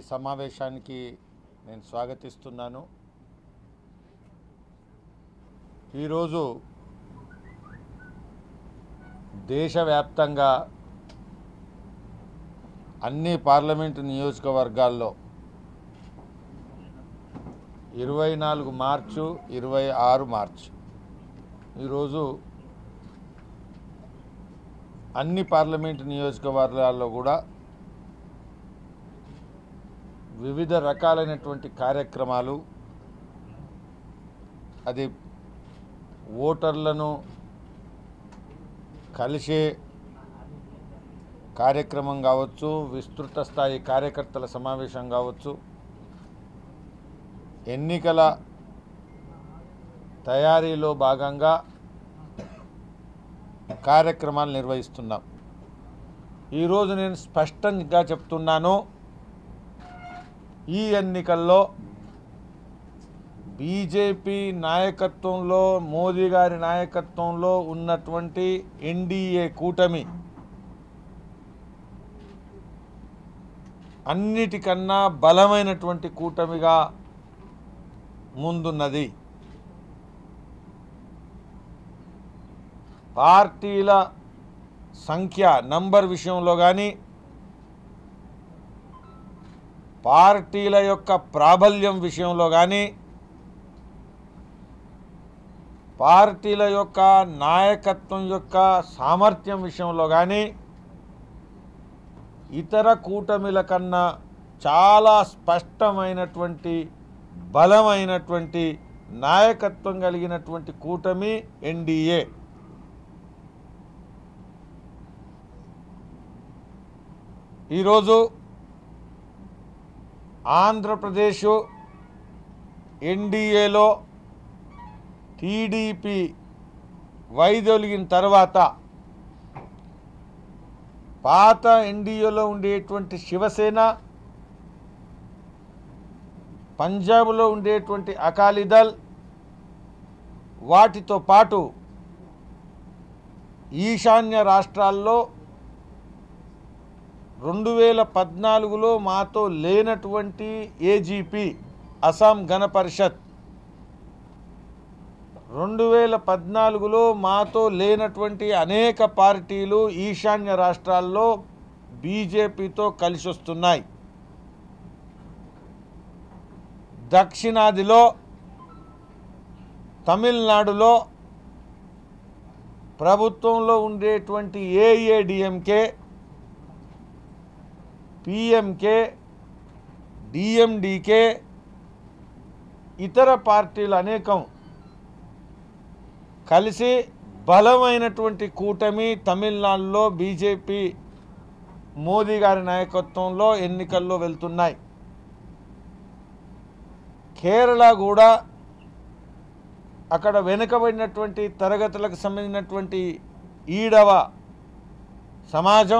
సమావేశానికి నేను స్వాగతిస్తున్నాను ఈరోజు దేశవ్యాప్తంగా అన్ని పార్లమెంటు నియోజకవర్గాల్లో ఇరవై నాలుగు మార్చు ఇరవై ఆరు మార్చు ఈరోజు అన్ని పార్లమెంటు నియోజకవర్గాల్లో కూడా వివిధ రకాలైనటువంటి కార్యక్రమాలు అది ఓటర్లను కలిసే కార్యక్రమం కావచ్చు విస్తృత స్థాయి కార్యకర్తల సమావేశం కావచ్చు ఎన్నికల తయారీలో భాగంగా కార్యక్రమాలు నిర్వహిస్తున్నాం ఈరోజు నేను స్పష్టంగా చెప్తున్నాను ఈ ఎన్నికల్లో బీజేపీ నాయకత్వంలో మోదీ గారి నాయకత్వంలో ఉన్నటువంటి ఎన్డీఏ కూటమి అన్నిటికన్నా బలమైనటువంటి కూటమిగా ముందున్నది పార్టీల సంఖ్య నంబర్ విషయంలో కానీ పార్టీల యొక్క ప్రాబల్యం విషయంలో కానీ పార్టీల యొక్క నాయకత్వం యొక్క సామర్థ్యం విషయంలో కానీ ఇతర కూటమిల కన్నా చాలా స్పష్టమైనటువంటి బలమైనటువంటి నాయకత్వం కలిగినటువంటి కూటమి ఎన్డీఏ ఈరోజు ఆంధ్రప్రదేశ్ ఎన్డీఏలో టీడీపీ వైదొలిగిన తర్వాత పాత ఎన్డీఏలో ఉండేటువంటి శివసేన పంజాబ్లో ఉండేటువంటి అకాలీదల్ వాటితో పాటు ఈశాన్య రాష్ట్రాల్లో రెండు వేల పద్నాలుగులో మాతో లేనటువంటి ఏజీపీ అస్సాం గణ పరిషత్ రెండు వేల పద్నాలుగులో మాతో లేనటువంటి అనేక పార్టీలు ఈశాన్య రాష్ట్రాల్లో బీజేపీతో కలిసి వస్తున్నాయి దక్షిణాదిలో తమిళనాడులో ప్రభుత్వంలో ఉండేటువంటి ఏఏడిఎంకే పిఎంకే డిఎండికే ఇతర పార్టీలు అనేకం కలిసి బలమైనటువంటి కూటమి తమిళనాడులో బీజేపీ మోదీ గారి నాయకత్వంలో ఎన్నికల్లో వెళ్తున్నాయి కేరళ కూడా అక్కడ వెనుకబడినటువంటి తరగతులకు సంబంధించినటువంటి ఈడవ సమాజం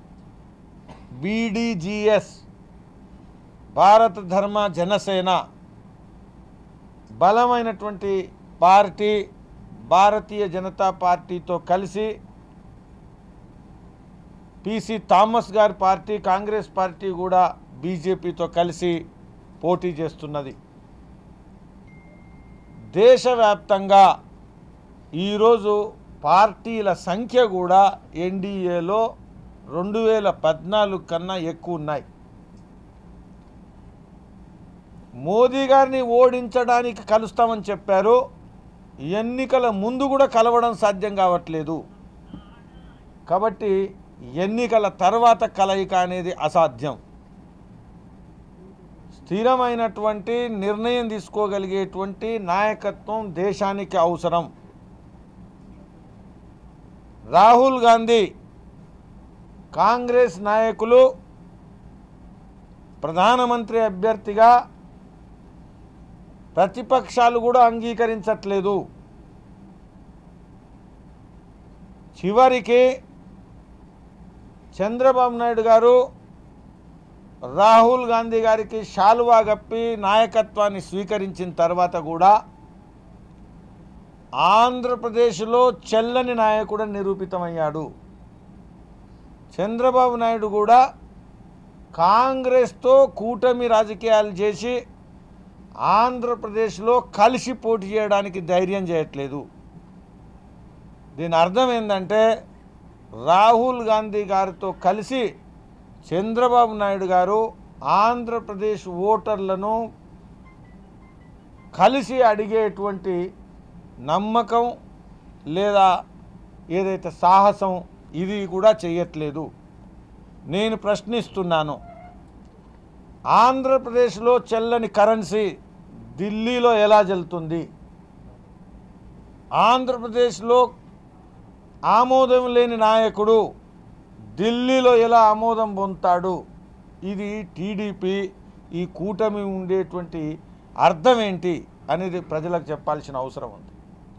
బీడీజీఎస్ భారత ధర్మ జనసేన బలమైనటువంటి పార్టీ భారతీయ జనతా పార్టీతో కలిసి పిసి థామస్ గారి పార్టీ కాంగ్రెస్ పార్టీ కూడా బీజేపీతో కలిసి పోటీ చేస్తున్నది దేశవ్యాప్తంగా ఈరోజు పార్టీల సంఖ్య కూడా ఎన్డీఏలో రెండు వేల పద్నాలుగు కన్నా ఎక్కువ ఉన్నాయి మోదీ గారిని ఓడించడానికి కలుస్తామని చెప్పారు ఎన్నికల ముందు కూడా కలవడం సాధ్యం కావట్లేదు కాబట్టి ఎన్నికల తర్వాత కలయిక అనేది అసాధ్యం స్థిరమైనటువంటి నిర్ణయం తీసుకోగలిగేటువంటి నాయకత్వం దేశానికి అవసరం రాహుల్ గాంధీ కాంగ్రెస్ నాయకులు ప్రధానమంత్రి అభ్యర్థిగా ప్రతిపక్షాలు కూడా అంగీకరించట్లేదు చివరికి చంద్రబాబు నాయుడు గారు రాహుల్ గాంధీ గారికి శాలువా గప్పి నాయకత్వాన్ని స్వీకరించిన తర్వాత కూడా ఆంధ్రప్రదేశ్లో చెల్లని నాయకుడు నిరూపితమయ్యాడు చంద్రబాబు నాయుడు కూడా కాంగ్రెస్తో కూటమి రాజకీయాలు చేసి ఆంధ్రప్రదేశ్లో కలిసి పోటీ చేయడానికి ధైర్యం చేయట్లేదు దీని అర్థం ఏంటంటే రాహుల్ గాంధీ గారితో కలిసి చంద్రబాబు నాయుడు గారు ఆంధ్రప్రదేశ్ ఓటర్లను కలిసి అడిగేటువంటి నమ్మకం లేదా ఏదైతే సాహసం ఇది కూడా చేయట్లేదు నేను ప్రశ్నిస్తున్నాను ఆంధ్రప్రదేశ్లో చెల్లని కరెన్సీ ఢిల్లీలో ఎలా చెల్లుతుంది ఆంధ్రప్రదేశ్లో ఆమోదం లేని నాయకుడు ఢిల్లీలో ఎలా ఆమోదం పొందుతాడు ఇది టీడీపీ ఈ కూటమి ఉండేటువంటి అర్థం ఏంటి అనేది ప్రజలకు చెప్పాల్సిన అవసరం ఉంది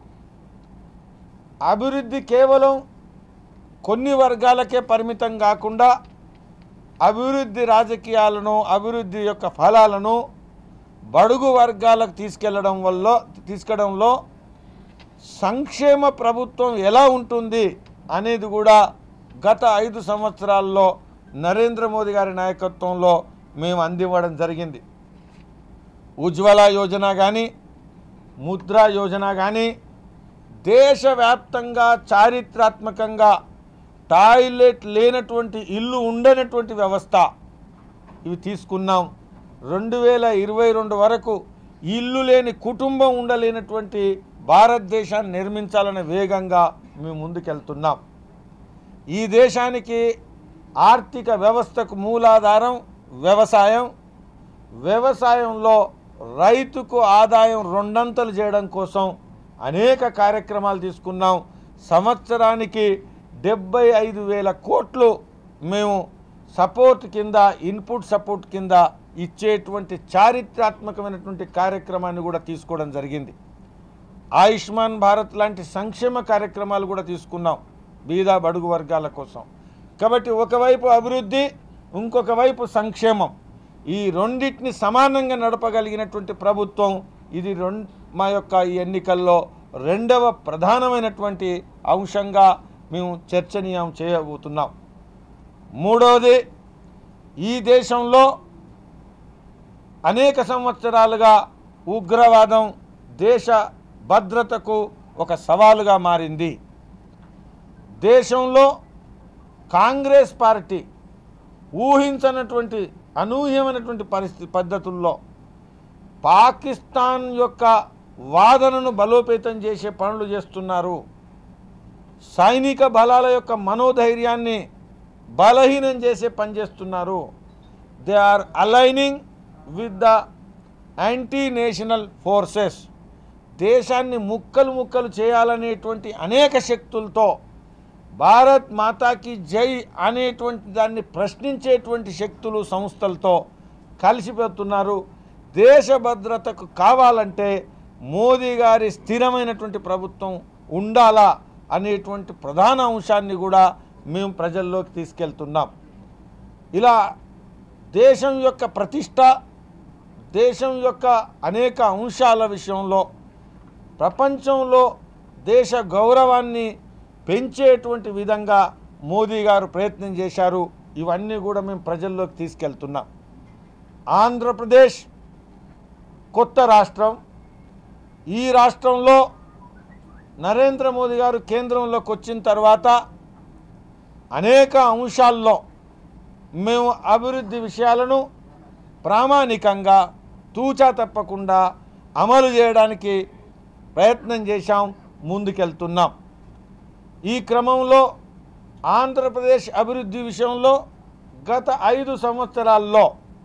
అభివృద్ధి కేవలం కొన్ని వర్గాలకే పరిమితం కాకుండా అభివృద్ధి రాజకీయాలను అభివృద్ధి యొక్క ఫలాలను బడుగు వర్గాలకు తీసుకెళ్లడం వల్ల తీసుకెళ్లడంలో సంక్షేమ ప్రభుత్వం ఎలా ఉంటుంది అనేది కూడా గత ఐదు సంవత్సరాల్లో నరేంద్ర మోదీ గారి నాయకత్వంలో మేము అందివ్వడం జరిగింది ఉజ్వల యోజన కానీ ముద్రా యోజన కానీ దేశవ్యాప్తంగా చారిత్రాత్మకంగా టాయిలెట్ లేనటువంటి ఇల్లు ఉండనటువంటి వ్యవస్థ ఇవి తీసుకున్నాం రెండు వేల ఇరవై రెండు వరకు ఇల్లు లేని కుటుంబం ఉండలేనటువంటి భారతదేశాన్ని నిర్మించాలనే వేగంగా మేము ముందుకెళ్తున్నాం ఈ దేశానికి ఆర్థిక వ్యవస్థకు మూలాధారం వ్యవసాయం వ్యవసాయంలో రైతుకు ఆదాయం రెండంతలు చేయడం కోసం అనేక కార్యక్రమాలు తీసుకున్నాం సంవత్సరానికి డెబ్బై ఐదు వేల కోట్లు మేము సపోర్ట్ కింద ఇన్పుట్ సపోర్ట్ కింద ఇచ్చేటువంటి చారిత్రాత్మకమైనటువంటి కార్యక్రమాన్ని కూడా తీసుకోవడం జరిగింది ఆయుష్మాన్ భారత్ లాంటి సంక్షేమ కార్యక్రమాలు కూడా తీసుకున్నాం బీద బడుగు వర్గాల కోసం కాబట్టి ఒకవైపు అభివృద్ధి ఇంకొక వైపు సంక్షేమం ఈ రెండింటిని సమానంగా నడపగలిగినటువంటి ప్రభుత్వం ఇది రెండు మా యొక్క ఈ ఎన్నికల్లో రెండవ ప్రధానమైనటువంటి అంశంగా మేము చర్చనీయం చేయబోతున్నాం మూడవది ఈ దేశంలో అనేక సంవత్సరాలుగా ఉగ్రవాదం దేశ భద్రతకు ఒక సవాలుగా మారింది దేశంలో కాంగ్రెస్ పార్టీ ఊహించనటువంటి అనూహ్యమైనటువంటి పరిస్థితి పద్ధతుల్లో పాకిస్తాన్ యొక్క వాదనను బలోపేతం చేసే పనులు చేస్తున్నారు సైనిక బలాల యొక్క మనోధైర్యాన్ని బలహీనం చేసే పని చేస్తున్నారు they are aligning with the anti national forces దేశాన్ని ముక్కలు ముక్కలు చేయాలనేటువంటి అనేక శక్తులతో భారత్ మాతాకి జై అనేటువంటి దాన్ని ప్రశ్నించేటువంటి శక్తులు సంస్థలతో కలిసిపోతున్నారు దేశ భద్రతకు కావాలంటే మోదీ గారి స్థిరమైనటువంటి ప్రభుత్వం ఉండాలా అనేటువంటి ప్రధాన అంశాన్ని కూడా మేము ప్రజల్లోకి తీసుకెళ్తున్నాం ఇలా దేశం యొక్క ప్రతిష్ట దేశం యొక్క అనేక అంశాల విషయంలో ప్రపంచంలో దేశ గౌరవాన్ని పెంచేటువంటి విధంగా మోదీ గారు ప్రయత్నం చేశారు ఇవన్నీ కూడా మేము ప్రజల్లోకి తీసుకెళ్తున్నాం ఆంధ్రప్రదేశ్ కొత్త రాష్ట్రం ఈ రాష్ట్రంలో నరేంద్ర మోదీ గారు కేంద్రంలోకి వచ్చిన తర్వాత అనేక అంశాల్లో మేము అభివృద్ధి విషయాలను ప్రామాణికంగా తూచా తప్పకుండా అమలు చేయడానికి ప్రయత్నం చేశాం ముందుకెళ్తున్నాం ఈ క్రమంలో ఆంధ్రప్రదేశ్ అభివృద్ధి విషయంలో గత ఐదు సంవత్సరాల్లో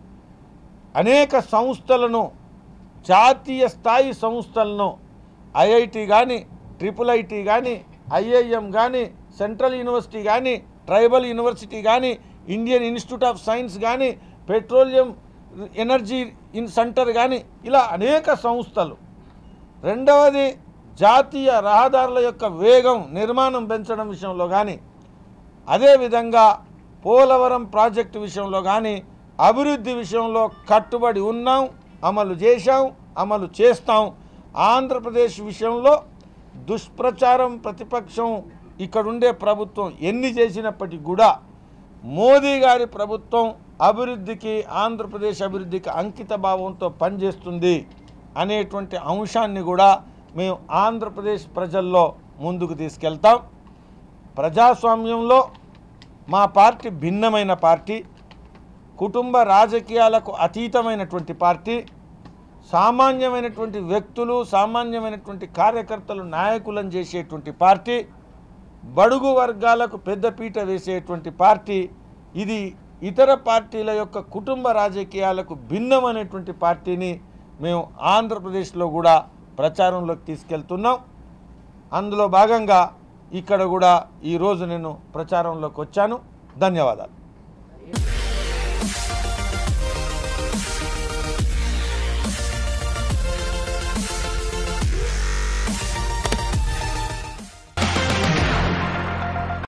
అనేక సంస్థలను జాతీయ స్థాయి సంస్థలను ఐఐటి కానీ ట్రిపుల్ ఐటి కానీ ఐఐఎం కానీ సెంట్రల్ యూనివర్సిటీ కానీ ట్రైబల్ యూనివర్సిటీ కానీ ఇండియన్ ఇన్స్టిట్యూట్ ఆఫ్ సైన్స్ కానీ పెట్రోలియం ఎనర్జీ ఇన్ సెంటర్ కానీ ఇలా అనేక సంస్థలు రెండవది జాతీయ రహదారుల యొక్క వేగం నిర్మాణం పెంచడం విషయంలో కానీ అదేవిధంగా పోలవరం ప్రాజెక్టు విషయంలో కానీ అభివృద్ధి విషయంలో కట్టుబడి ఉన్నాం అమలు చేశాం అమలు చేస్తాం ఆంధ్రప్రదేశ్ విషయంలో దుష్ప్రచారం ప్రతిపక్షం ఇక్కడుండే ప్రభుత్వం ఎన్ని చేసినప్పటికీ కూడా మోదీ గారి ప్రభుత్వం అభివృద్ధికి ఆంధ్రప్రదేశ్ అభివృద్ధికి అంకిత భావంతో పనిచేస్తుంది అనేటువంటి అంశాన్ని కూడా మేము ఆంధ్రప్రదేశ్ ప్రజల్లో ముందుకు తీసుకెళ్తాం ప్రజాస్వామ్యంలో మా పార్టీ భిన్నమైన పార్టీ కుటుంబ రాజకీయాలకు అతీతమైనటువంటి పార్టీ సామాన్యమైనటువంటి వ్యక్తులు సామాన్యమైనటువంటి కార్యకర్తలు నాయకులను చేసేటువంటి పార్టీ బడుగు వర్గాలకు పెద్దపీట వేసేటువంటి పార్టీ ఇది ఇతర పార్టీల యొక్క కుటుంబ రాజకీయాలకు భిన్నమైనటువంటి పార్టీని మేము ఆంధ్రప్రదేశ్లో కూడా ప్రచారంలోకి తీసుకెళ్తున్నాం అందులో భాగంగా ఇక్కడ కూడా ఈరోజు నేను ప్రచారంలోకి వచ్చాను ధన్యవాదాలు